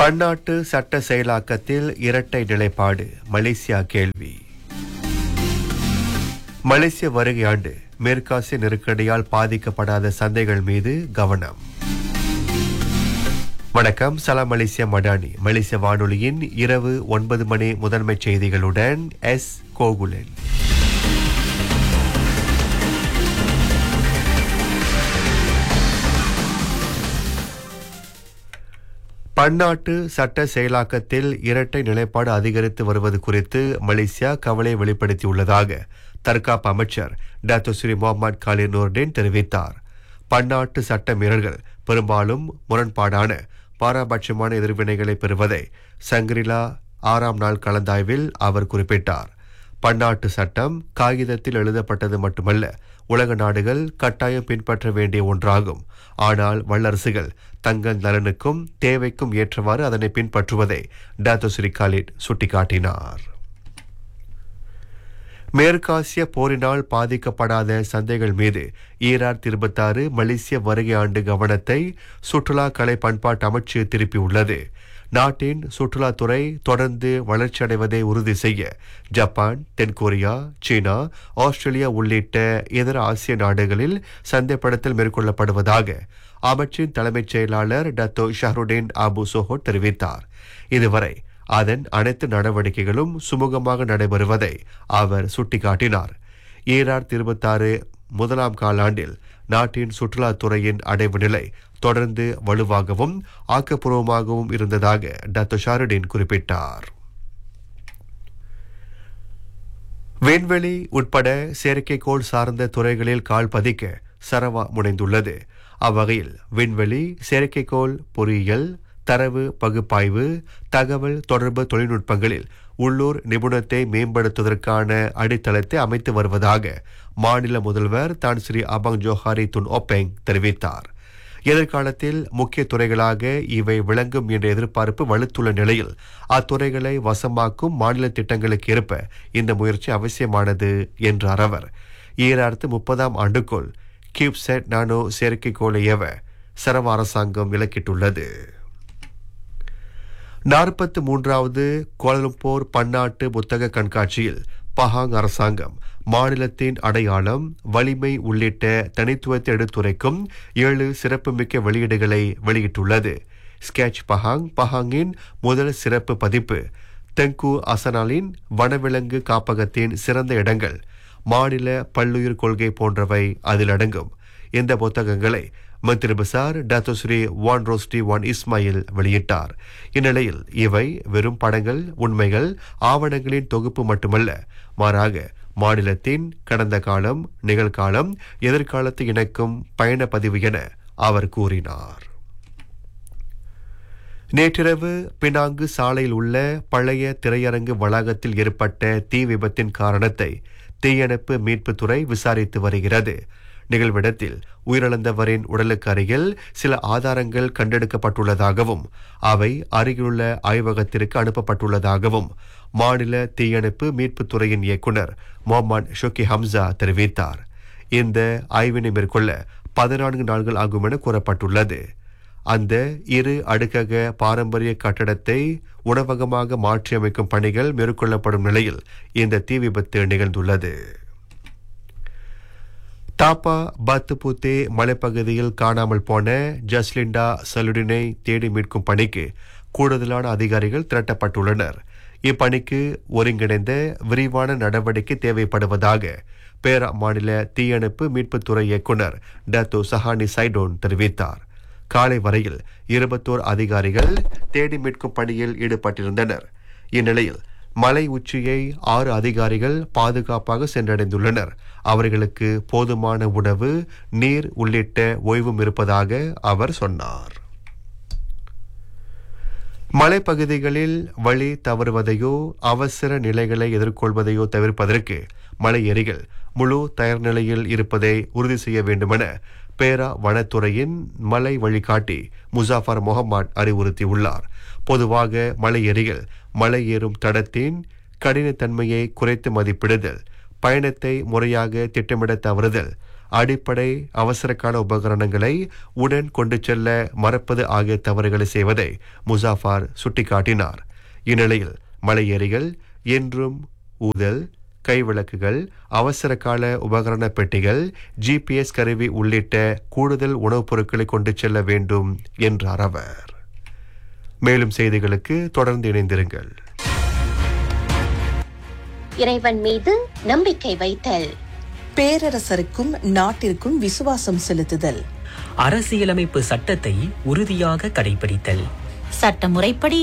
பன்னாட்டு சட்ட செயலாக்கத்தில் இரட்டை நிலைப்பாடு மலேசியா கேள்வி மலேசிய வருகை ஆண்டு மேற்காசிய நெருக்கடியால் பாதிக்கப்படாத சந்தைகள் மீது கவனம் வணக்கம் சலாம் மலேசியா மடானி மலேசிய வானொலியின் இரவு ஒன்பது மணி முதன்மை செய்திகளுடன் எஸ் கோகுலன் பன்னாட்டு சட்ட செயலாக்கத்தில் இரட்டை நிலைப்பாடு அதிகரித்து வருவது குறித்து மலேசியா கவலை வெளிப்படுத்தியுள்ளதாக தற்காப்பு அமைச்சர் doctor Seri Mohamed Khaled Nordin தெரிவித்தார் பன்னாட்டு சட்ட மீறல்கள் பெரும்பாலும் முரண்பாடான பாரபட்சமான எதிர்வினைகளை பெறுவதை சங்கிரிலா ஆறாம் நாள் கலந்தாய்வில் அவர் குறிப்பிட்டார் பன்னாட்டு சட்டம் காகிதத்தில் எழுதப்பட்டது மட்டுமல்ல உலக நாடுகள் கட்டாயம் பின்பற்ற வேண்டிய ஒன்றாகும் ஆனால் வல்லரசுகள் தங்கள் நலனுக்கும் தேவைக்கும் ஏற்றவாறு அதனை பின்பற்றுவதை டாக்டர் ஸ்ரீ காலிட் சுட்டிக்காட்டினார் மேற்காசிய போரினால் பாதிக்கப்படாத சந்தைகள் மீது ஈரார் இருபத்தாறு மலேசிய வருகை ஆண்டு கவனத்தை சுற்றுலா கலை பண்பாட்டு அமைச்சு திருப்பியுள்ளது நாட்டின் சுற்றுலாத்துறை தொடர்ந்து வளர்ச்சியடைவதை உறுதி செய்ய ஜப்பான் தென்கொரியா சீனா ஆஸ்திரேலியா உள்ளிட்ட இதர ஆசிய நாடுகளில் சந்தைப்படுத்தல் மேற்கொள்ளப்படுவதாக அமைச்சின் தலைமைச் செயலாளர் டத்தோ ஷஹருடீன் அபு சோஹோ தெரிவித்தார் இதுவரை அதன் அனைத்து நடவடிக்கைகளும் சுமூகமாக நடைபெறுவதை அவர் சுட்டிக்காட்டினார் ஈரார் இருபத்தாறு முதலாம் காலாண்டில் நாட்டின் சுற்றுலாத்துறையின் அடைவு நிலை தொடர்ந்து வலுவாகவும் ஆக்கப்பூர்வமாகவும் இருந்ததாக டாக்டர் ஷாருடீன் குறிப்பிட்டார் விண்வெளி உட்பட செயற்கைக்கோள் சார்ந்த துறைகளில் கால் பதிக்க சரவா முனைந்துள்ளது அவ்வகையில் விண்வெளி செயற்கைக்கோள் பொறியியல் தரவு பகுப்பாய்வு தகவல் தொடர்பு தொழில்நுட்பங்களில் உள்ளூர் நிபுணத்தை மேம்படுத்துவதற்கான அடித்தளத்தை அமைத்து வருவதாக மாநில முதல்வர் தான் Seri Abang Johari Tun Openg தெரிவித்தார் எதிர்காலத்தில் முக்கிய துறைகளாக இவை விளங்கும் என்ற எதிர்பார்ப்பு வலுத்துள்ள நிலையில் அத்துறைகளை வசமாக்கும் மாநில திட்டங்களுக்கு ஏற்ப இந்த முயற்சி அவசியமானது என்றார் அவர் ஈராயிரத்து முப்பதாம் ஆண்டுக்குள் கியூப்செட் நானோ செயற்கைக்கோளை ஏவ சரவ அரசாங்கம் இலக்கிட்டுள்ளது நாற்பத்தி மூன்றாவது கோலம்பூர் பன்னாட்டு புத்தக கண்காட்சியில் பஹாங் அரசாங்கம் மாநிலத்தின் அடையாளம் வலிமை உள்ளிட்ட தனித்துவத்தை எடுத்துரைக்கும் ஏழு சிறப்புமிக்க வெளியீடுகளை வெளியிட்டுள்ளது ஸ்கெச் பஹாங் பஹாங்கின் முதல் சிறப்பு பதிப்பு தெங்கு அசனாலின் வனவிலங்கு காப்பகத்தின் சிறந்த இடங்கள் மாநில பல்லுயிர் கொள்கை போன்றவை அதில் அடங்கும் இந்த புத்தகங்களை மந்திரி பசார் doctor Seri Wan Rosdi Wan Ismail வெளியிட்டார் இந்நிலையில் இவை வெறும் படங்கள் உண்மைகள் ஆவணங்களின் தொகுப்பு மட்டுமல்ல மாறாக மாநிலத்தின் கடந்த காலம் நிகழ்காலம் எதிர்காலத்தை இணைக்கும் பயண பதிவு என அவர் கூறினார் நேற்றிரவு பினாங்கு சாலையில் உள்ள பழைய திரையரங்கு வளாகத்தில் ஏற்பட்ட தீ விபத்தின் காரணத்தை தீயணைப்பு மீட்புத்துறை விசாரித்து வருகிறது நிகழ்விடத்தில் உயிரிழந்தவரின் உடலுக்கு அருகில் சில ஆதாரங்கள் கண்டெடுக்கப்பட்டுள்ளதாகவும் அவை அருகிலுள்ள ஆய்வகத்திற்கு அனுப்பப்பட்டுள்ளதாகவும் மாநில தீயணைப்பு மீட்புத்துறையின் இயக்குனர் முகமது ஷோக்கி ஹம்சா தெரிவித்தார் இந்த ஆய்வினை மேற்கொள்ள பதினான்கு நாட்கள் ஆகும் என கூறப்பட்டுள்ளது அந்த இரு அடுக்கக பாரம்பரிய கட்டடத்தை உணவகமாக மாற்றியமைக்கும் பணிகள் மேற்கொள்ளப்படும் நிலையில் இந்த தீ விபத்து நிகழ்ந்துள்ளது தாப்பா பத்துபூத்தே மலைப்பகுதியில் காணாமல் போன ஜஸ்லிண்டா சலுடினை தேடி மீட்கும் பணிக்கு கூடுதலான அதிகாரிகள் திரட்டப்பட்டுள்ளனர் இப்பணிக்கு ஒருங்கிணைந்த விரிவான நடவடிக்கை தேவைப்படுவதாக பேரா மாநில தீயணைப்பு மீட்புத்துறை இயக்குனர் டத்து சஹானி சைடோன் தெரிவித்தார் காலை வரையில் இருபத்தோர் அதிகாரிகள் தேடி மீட்கும் பணியில் ஈடுபட்டிருந்தனர் இந்நிலையில் மலை உச்சியை ஆறு அதிகாரிகள் பாதுகாப்பாக சென்றடைந்துள்ளனர் அவர்களுக்கு போதுமான உணவு நீர் உள்ளிட்ட ஓய்வும் இருப்பதாக அவர் சொன்னார் மலைப்பகுதிகளில் வழி தவறுவதையோ அவசர நிலைகளை எதிர்கொள்வதையோ தவிர்ப்பதற்கு மலை எரிகள் முழு தயார் நிலையில் இருப்பதை உறுதி செய்ய வேண்டுமென பேரா வனத்துறையின் மலை வழிகாட்டி முசாஃபர் முகமது அறிவுறுத்தியுள்ளார் பொதுவாக மலை எரிகள் மலை ஏறும் தடத்தின் கடினத்தன்மையை குறைத்து மதிப்பிடுதல் பயணத்தை முறையாக திட்டமிட தவறுதல் அடிப்படை அவசரக்கால உபகரணங்களை உடன் கொண்டு செல்ல மறப்பது ஆகிய தவறுகளை செய்வதை முசாஃபார் சுட்டிக்காட்டினார் இந்நிலையில் மலையேறிகள் என்றும் ஊதல் கைவிளக்குகள் அவசர கால உபகரண பெட்டிகள் ஜிபிஎஸ் கருவி உள்ளிட்ட கூடுதல் உணவுப் பொருட்களை கொண்டு செல்ல வேண்டும் என்றார் அவர் மேலும் செய்திகளுக்கு தொடர்ந்து இணைந்திருங்கள் இறைவன் மீது நம்பிக்கை வைத்தல் பேரரசருக்கும் நாட்டிற்கும் விசுவாசம் செலுத்துதல் அரசியலமைப்பு சட்டத்தை உறுதியாக கடைபிடித்தல் சட்டமுறைப்படி